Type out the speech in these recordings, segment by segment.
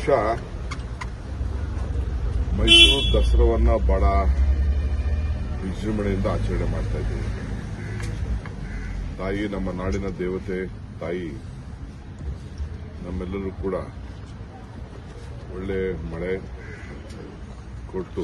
ವರ್ಷ ಮೈಸೂರು ದಸರಾವನ್ನ ಬಹಳ ವಿಜೃಂಭಣೆಯಿಂದ ಆಚರಣೆ ಮಾಡ್ತಾ ಇದ್ದೀವಿ ತಾಯಿ ನಮ್ಮ ನಾಡಿನ ದೇವತೆ ತಾಯಿ ನಮ್ಮೆಲ್ಲರೂ ಕೂಡ ಒಳ್ಳೆ ಮಳೆ ಕೊಟ್ಟು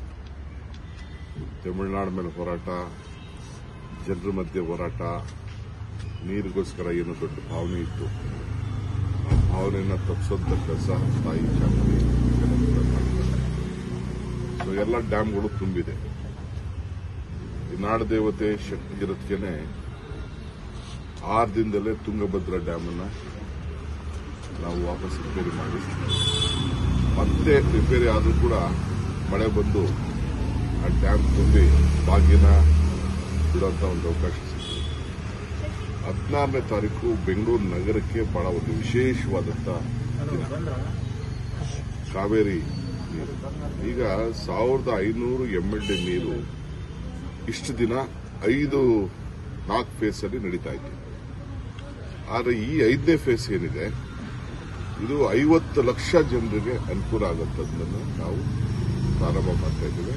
ತಮಿಳುನಾಡು ಮೇಲೆ ಹೋರಾಟ ಜನರ ಮಧ್ಯೆ ಹೋರಾಟ ನೀರಿಗೋಸ್ಕರ ಏನು ದೊಡ್ಡ ಭಾವನೆ ಇತ್ತು ಆ ಭಾವನೆಯನ್ನ ತಪ್ಪಿಸೋಂಥ ಕೆಲಸ ತಾಯಿ ಚಾಮುಂಡಿ ಬೆನ್ನತ್ತಿರ ಮಾಡ್ತಾರೆ ಸೊ ಎಲ್ಲ ಡ್ಯಾಮ್ಗಳು ತುಂಬಿದೆ ಈ ನಾಡ ದೇವತೆ ಶಕ್ತಿ ಇರೋದಕ್ಕೇನೆ ಆರು ದಿನದಲ್ಲೇ ತುಂಗಭದ್ರಾ ಡ್ಯಾಮ್ ಅನ್ನ ನಾವು ವಾಪಸ್ ರಿಪೇರಿ ಮಾಡಿ ಮತ್ತೆ ರಿಪೇರಿ ಆದರೂ ಕೂಡ ಮಳೆ ಬಂದು ಆ ಡ್ಯಾಮ್ ತುಂಬಿ ಬಾಗಿನ ಬಿಡುವಂತ ಒಂದು ಅವಕಾಶ ಸಿಕ್ಕಿದೆ ಹದಿನಾರನೇ ತಾರೀಕು ಬೆಂಗಳೂರು ನಗರಕ್ಕೆ ಬಹಳ ಒಂದು ವಿಶೇಷವಾದಂತ ದಿನ ಕಾವೇರಿ ನೀರು ಈಗ ಸಾವಿರದ ಐನೂರು ಎಂಎಲ್ಡಿ ನೀರು ಇಷ್ಟು ದಿನ ಐದು ನಾಲ್ಕು ಫೇಸ್ ಅಲ್ಲಿ ನಡೀತಾ ಇತ್ತು ಆದರೆ ಈ ಐದನೇ ಫೇಸ್ ಏನಿದೆ ಇದು ಐವತ್ತು ಲಕ್ಷ ಜನರಿಗೆ ಅನುಕೂಲ ಆಗುವಂಥದ್ದನ್ನು ನಾವು ಪ್ರಾರಂಭ ಮಾಡ್ತಾ ಇದ್ದೇವೆ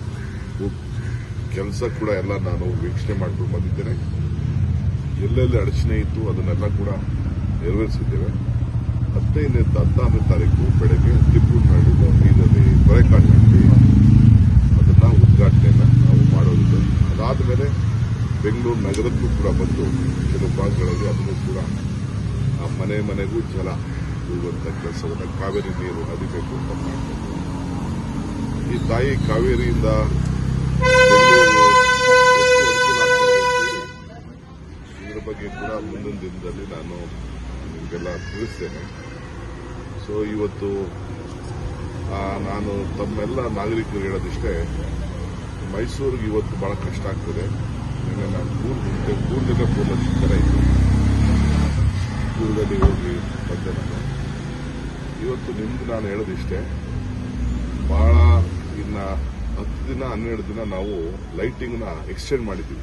ಕೆಲಸ ಕೂಡ ಎಲ್ಲ ನಾನು ವೀಕ್ಷಣೆ ಮಾಡ್ಕೊಂಡು ಬಂದಿದ್ದೇನೆ ಎಲ್ಲೆಲ್ಲಿ ಅಡಚಣೆ ಇತ್ತು ಅದನ್ನೆಲ್ಲ ಕೂಡ ನೆರವೇರಿಸಿದ್ದೇವೆ ಹದಿನೈದನೇ ಹದಿನಾರನೇ ತಾರೀಕು ಬೆಳಗ್ಗೆ ತಿಪ್ಪೂರಿನಲ್ಲಿ ನೀರಲ್ಲಿ ಕೊರೆಕಾಡಿನಲ್ಲಿ ಅದನ್ನ ಉದ್ಘಾಟನೆಯನ್ನ ನಾವು ಮಾಡೋದಿದೆ ಅದಾದ ಮೇಲೆ ಬೆಂಗಳೂರು ನಗರಕ್ಕೂ ಕೂಡ ಬಂದು ಕೆಲವು ಭಾಗಗಳಲ್ಲಿ ಅದನ್ನು ಕೂಡ ಆ ಮನೆ ಮನೆಗೂ ಜಲ ಬೀಳುವಂತ ಕೆಲಸವನ್ನು ಕಾವೇರಿ ನೀರು ನದಿಬೇಕು ಅಂತ ಮಾಡ್ತಾ ಇದ್ದೀವಿ. ಈ ತಾಯಿ ಕಾವೇರಿಯಿಂದ ಬೆಂಗಳೂರು ಎಷ್ಟು ಅನುಕೂಲ ಆಗ್ತಾ ಇದೆ ಅಂತ ಇದ್ರ ಬಗ್ಗೆ ಕೂಡ ಮುಂದಿನ ದಿನದಲ್ಲಿ ನಾನು ನಿಮಗೆಲ್ಲ ತಿಳಿಸ್ತೇನೆ ಸೊ ಇವತ್ತು ಆ, ನಾನು ತಮ್ಮೆಲ್ಲ ನಾಗರಿಕರು ಹೇಳೋದಿಷ್ಟೇ ಮೈಸೂರಿಗೆ ಇವತ್ತು ಬಹಳ ಕಷ್ಟ ಆಗ್ತದೆ ನಿನ್ನೆ ನಾನು ಮೂರು ಗಂಟೆ ಮೂರು ದಿನ ಮೂರು ಲಕ್ಷ ಜನ ಇತ್ತು ದೂರದಲ್ಲಿ ಹೋಗಿ ಬಂದೆ ನಾನು ಇವತ್ತು ನಿಮ್ಗೆ ನಾನು ಹೇಳೋದಿಷ್ಟೇ ಬಹಳ ಇನ್ನ ಹತ್ತು ದಿನ ಹನ್ನೆರಡು ದಿನ ನಾವು ಲೈಟಿಂಗ್ನ ಎಕ್ಸ್ಟೆಂಡ್ ಮಾಡಿದ್ದೀವಿ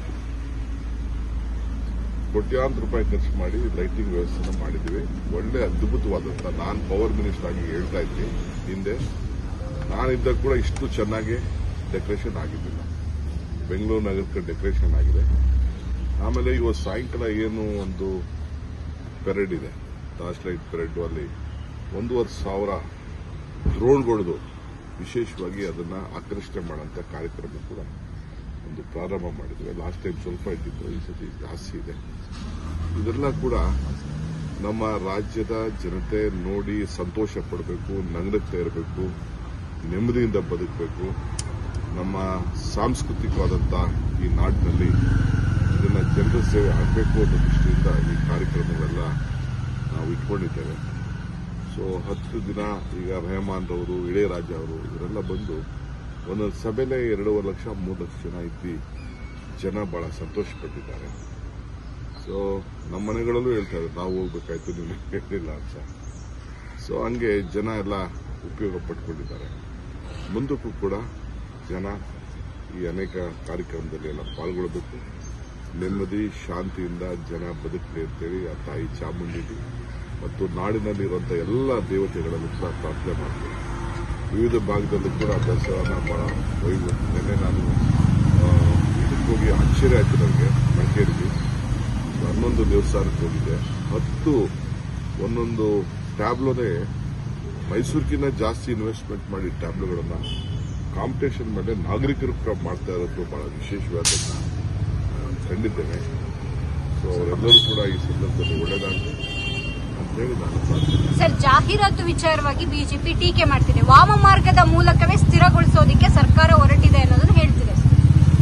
ಕೋಟ್ಯಾಂತರ ರೂಪಾಯಿ ಖರ್ಚು ಮಾಡಿ ಲೈಟಿಂಗ್ ವ್ಯವಸ್ಥೆನ ಮಾಡಿದ್ದೀವಿ ಒಳ್ಳೆ ಅದ್ಭುತವಾದಂತ ನಾನು ಪವರ್ ಮಿನಿಸ್ಟರ್ ಆಗಿ ಹೇಳ್ತಾ ಇದ್ದೀನಿ ಹಿಂದೆ ನಾನಿದ್ದಾಗ ಕೂಡ ಇಷ್ಟು ಚೆನ್ನಾಗಿ ಡೆಕೋರೇಷನ್ ಆಗಿದ್ದಿಲ್ಲ ಬೆಂಗಳೂರು ನಗರಕ್ಕೆ ಡೆಕೋರೇಷನ್ ಆಗಿದೆ ಆಮೇಲೆ ಇವತ್ತು ಸಾಯಂಕಾಲ ಏನು ಒಂದು ಪೆರೇಡ್ ಇದೆ ಟಾರ್ಚ್ ಲೈಟ್ ಪೆರೇಡ್ ಅಲ್ಲಿ ಒಂದೂವರೆ ಸಾವಿರ ಡ್ರೋನ್ಗಳದು ವಿಶೇಷವಾಗಿ ಅದನ್ನ ಆಕರ್ಷಣೆ ಮಾಡುವಂತ ಕಾರ್ಯಕ್ರಮ ಕೂಡ ಒಂದು ಪ್ರಾರಂಭ ಮಾಡಿದ್ವಿ ಲಾಸ್ಟ್ ಟೈಮ್ ಸ್ವಲ್ಪ ಇಟ್ಟಿದ್ದು ಈ ಸತಿ ಜಾಸ್ತಿ ಇದೆ ಇದೆಲ್ಲ ಕೂಡ ನಮ್ಮ ರಾಜ್ಯದ ಜನತೆ ನೋಡಿ ಸಂತೋಷ ಪಡಬೇಕು ನಗರಕ್ಕೆ ಇರಬೇಕು ನೆಮ್ಮದಿಯಿಂದ ಬದುಕಬೇಕು ನಮ್ಮ ಸಾಂಸ್ಕೃತಿಕವಾದಂಥ ಈ ನಾಡಿನಲ್ಲಿ ಇದನ್ನ ಜನರ ಸೇವೆ ಆಗಬೇಕು ಅನ್ನೋ ದೃಷ್ಟಿಯಿಂದ ಈ ಕಾರ್ಯಕ್ರಮವೆಲ್ಲ ನಾವು ಇಟ್ಕೊಂಡಿದ್ದೇವೆ ಸೊ ಹತ್ತು ದಿನ ಈಗ ರೆಹಮಾನ್ ರವರು ಇಳೆಯರಾಜ ಅವರು ಇವರೆಲ್ಲ ಬಂದು ಒಂದೊಂದು ಸಭೆಲೆ ಎರಡೂವರೆ ಲಕ್ಷ ಮೂರು ಲಕ್ಷ ಜನ ಇದ್ದು ಜನ ಬಹಳ ಸಂತೋಷ ಪಟ್ಟಿದ್ದಾರೆ ಸೊ ನಮ್ಮ ಮನೆಗಳಲ್ಲೂ ಹೇಳ್ತಾರೆ ನಾವು ಹೋಗ್ಬೇಕಾಯ್ತು ನೀವು ಹೇಳಿಲ್ಲ ಅಂತ ಸೊ ಹಂಗೆ ಜನ ಎಲ್ಲ ಉಪಯೋಗ ಪಡ್ಕೊಂಡಿದ್ದಾರೆ ಮುಂದಕ್ಕೂ ಕೂಡ ಜನ ಈ ಅನೇಕ ಕಾರ್ಯಕ್ರಮದಲ್ಲಿ ಎಲ್ಲ ಪಾಲ್ಗೊಳ್ಳಬೇಕು ನೆಮ್ಮದಿ ಶಾಂತಿಯಿಂದ ಜನ ಬದುಕಲಿ ಅಂತೇಳಿ ಆ ತಾಯಿ ಚಾಮುಂಡಿಲಿ ಮತ್ತು ನಾಡಿನಲ್ಲಿರುವಂತಹ ಎಲ್ಲ ದೇವತೆಗಳನ್ನು ಕೂಡ ಪ್ರಾರ್ಥನೆ ಮಾಡ್ತೀನಿ ವಿವಿಧ ಭಾಗದಲ್ಲೂ ಕೂಡ ದಸರಾನ ಬಹಳ ವೈಭವ ನಿನ್ನೆ ನಾನು ಆ, ಇದಕ್ಕೆ ಹೋಗಿ ಆಶ್ಚರ್ಯ ಆಯ್ತು ನನಗೆ ಮಡಿಕೇರಿಗೆ ಹನ್ನೊಂದು ದೇವಸ್ಥಾನಕ್ಕೆ ಹೋಗಿದ್ದೆ ಹತ್ತು ಒಂದೊಂದು ಟ್ಯಾಬ್ಲೋನೇ ಮೈಸೂರಿಗಿಂತ ಜಾಸ್ತಿ ಇನ್ವೆಸ್ಟ್ಮೆಂಟ್ ಮಾಡಿ ಟ್ಯಾಬ್ಲೋಗಳನ್ನ ಕಾಂಪಿಟೇಷನ್ ಮೇಲೆ ನಾಗರಿಕರು ಕೂಡ ಮಾಡ್ತಾ ಇರೋದು ಬಹಳ ವಿಶೇಷವಾದನ್ನ ಆ, ಕಂಡಿದ್ದೇನೆ ಸೊ ಅವರೆಲ್ಲರೂ ಕೂಡ ಈ ಸಂದರ್ಭದಲ್ಲಿ ಒಳ್ಳೆಯದಾಗಲಿ ಅಂತೇಳಿ ನಾನು ಪ್ರಾರ್ಥನೆ ಸರ್ ಜಾಹೀರಾತು ವಿಚಾರವಾಗಿ ಬಿಜೆಪಿ ಟೀಕೆ ಮಾಡ್ತಿದೆ ವಾಮ ಮಾರ್ಗದ ಮೂಲಕವೇ ಸ್ಥಿರಗೊಳಿಸೋದಕ್ಕೆ ಸರ್ಕಾರ ಹೊರಟಿದೆ ಅನ್ನೋದನ್ನು ಹೇಳ್ತಿದೆ ಸರ್.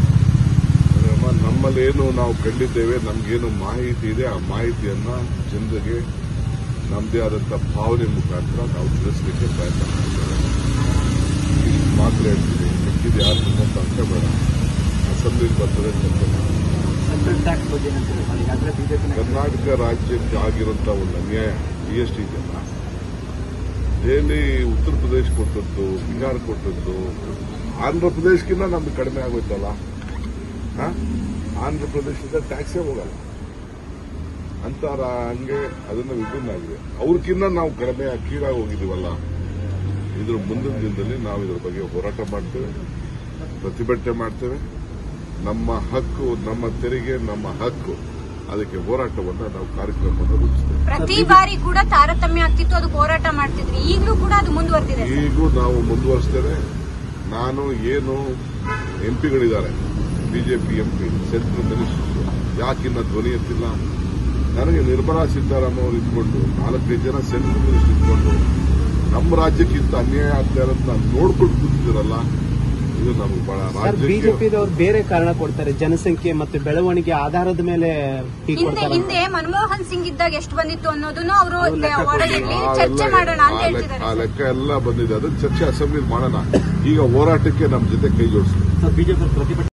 ನಮ್ಮ ನಮ್ಮಲ್ಲೇನು ನಾವು ಕಂಡಿದ್ದೇವೆ ನಮಗೇನು ಮಾಹಿತಿ ಇದೆ ಆ ಮಾಹಿತಿಯನ್ನ ಜನರಿಗೆ ನಮ್ಮದೇ ಆದಂಥ ಭಾವನೆ ಮುಖಾಂತರ ನಾವು ತಿಳಿಸಲಿಕ್ಕೆ ಪ್ರಯತ್ನ ಮಾಡ್ತೇವೆ ಇಷ್ಟು ಮಾತ್ರ ಹೇಳ್ತೀನಿ ಮಿಕ್ಕಿದ ಯಾರು ನಿಮ್ಮಂತ ಅಂಕ ಬೇಡ ಅಸೆಂಬ್ಲಿಗೆ ಬರ್ತದೆ ಚರ್ಚೆ ಮಾಡೋಣ. ಸೆಂಟ್ರಲ್ ಟ್ಯಾಕ್ಸ್ ಬಗ್ಗೆ ಏನಂತೀರಿ ಸರ್ ಈಗಾಗಲೇ ಬಿಜೆಪಿ ಕರ್ನಾಟಕ ರಾಜ್ಯಕ್ಕೆ ಆಗಿರುವಂತ ಒಂದು ಅನ್ಯಾಯ ಜಿ ಎಸ್ ಟಿ ಇದೆಯಲ್ಲ ದೆಹಲಿ ಉತ್ತರ ಪ್ರದೇಶ ಕೊಟ್ಟದ್ದು ಬಿಹಾರ ಕೊಟ್ಟದ್ದು ಆಂಧ್ರ ಪ್ರದೇಶಕ್ಕಿಂತ ನಮ್ದು ಕಡಿಮೆ ಆಗೋಯ್ತಲ್ಲ ಹ? ಆಂಧ್ರ ಪ್ರದೇಶದ ಟ್ಯಾಕ್ಸೇ ಹೋಗಲ್ಲ ಅಂತಾರ ಹಂಗೆ ಅದನ್ನ ವಿಭಿನ್ನ ಆಗಿದೆ ಅವ್ರಕ್ಕಿಂತ ನಾವು ಕಡಿಮೆ ಕೀಳಾಗಿ ಹೋಗಿದೀವಲ್ಲ ಇದ್ರ ಮುಂದಿನ ದಿನದಲ್ಲಿ ನಾವು ಇದ್ರ ಬಗ್ಗೆ ಹೋರಾಟ ಮಾಡ್ತೇವೆ ಪ್ರತಿಭಟನೆ ಮಾಡ್ತೇವೆ ನಮ್ಮ ಹಕ್ಕು ನಮ್ಮ ತೆರಿಗೆ ನಮ್ಮ ಹಕ್ಕು ಅದಕ್ಕೆ ಹೋರಾಟವನ್ನ ನಾವು ಕಾರ್ಯಕ್ರಮವನ್ನು ರೂಪಿಸ್ತೇವೆ ಪ್ರತಿ ಬಾರಿ ಕೂಡ ತಾರತಮ್ಯ ಆಗ್ತಿತ್ತು ಅದು ಹೋರಾಟ ಮಾಡ್ತಿದ್ರಿ ಈಗಲೂ ಕೂಡ ಅದು ಮುಂದುವರೆದಿದೆ ಸರ್. ಈಗೂ ನಾವು ಮುಂದುವರಿಸ್ತೇವೆ ನಾನು ಏನು ಎಂಪಿಗಳಿದ್ದಾರೆ ಬಿಜೆಪಿ ಎಂಪಿ ಸೆಂಟ್ರಲ್ ಮಿನಿಸ್ಟರ್ಸ್ ಯಾಕಿನ್ನ ಧ್ವನಿ ಎತ್ತಿಲ್ಲ ನನಗೆ ನಿರ್ಮಲಾ ಸೀತಾರಾಮನ್ ಅವರು ಇಟ್ಕೊಂಡು ನಾಲ್ಕೈದು ಜನ ಸೆಂಟ್ರಲ್ ಮಿನಿಸ್ಟರ್ ಇಟ್ಕೊಂಡು ನಮ್ಮ ರಾಜ್ಯಕ್ಕಿಂತ ಅನ್ಯಾಯ ಆಗ್ತಾ ಇರೋದನ್ನ ನಾನು ನೋಡ್ಕೊಂಡು ಕೂತಿದ್ದೀರಲ್ಲ ಇದು ನಮಗೆ ಬಹಳ ಸರ್ ರಾಜ್ಯಕ್ಕೆ ಬಿಜೆಪಿದವ್ರು ಬೇರೆ ಕಾರಣ ಕೊಡ್ತಾರೆ ಜನಸಂಖ್ಯೆ ಮತ್ತು ಬೆಳವಣಿಗೆ ಆಧಾರದ ಮೇಲೆ ಟೀ ಹಿಂದೆ ಕೊಡ್ತಾರೆ ಹಿಂದೆ ಮನಮೋಹನ್ ಸಿಂಗ್ ಇದ್ದಾಗ ಎಷ್ಟು ಬಂದಿತ್ತು ಅನ್ನೋದನ್ನು ಅವರು ಹೊರಗಿರ್ಲಿ ಆ ಚರ್ಚೆ ಎಲ್ಲ- ಮಾಡೋಣ ಅಂತ ಆ ಲೆಕ್ಕ- ಹೇಳ್ತಿದ್ದಾರೆ ಆ ಲೆಕ್ಕ ಎಲ್ಲ ಬಂದಿದೆ ಅದನ್ನ ಚರ್ಚೆ ಅಸೆಂಬ್ಲಿ ಮಾಡೋಣ ಈಗ ಹೋರಾಟಕ್ಕೆ ನಮ್ಮ ಜೊತೆ ಕೈ ಜೋಡಿಸ್ತೀವಿ ಸರ್ ಬಿಜೆಪಿ ಪ್ರತಿಭಟನೆ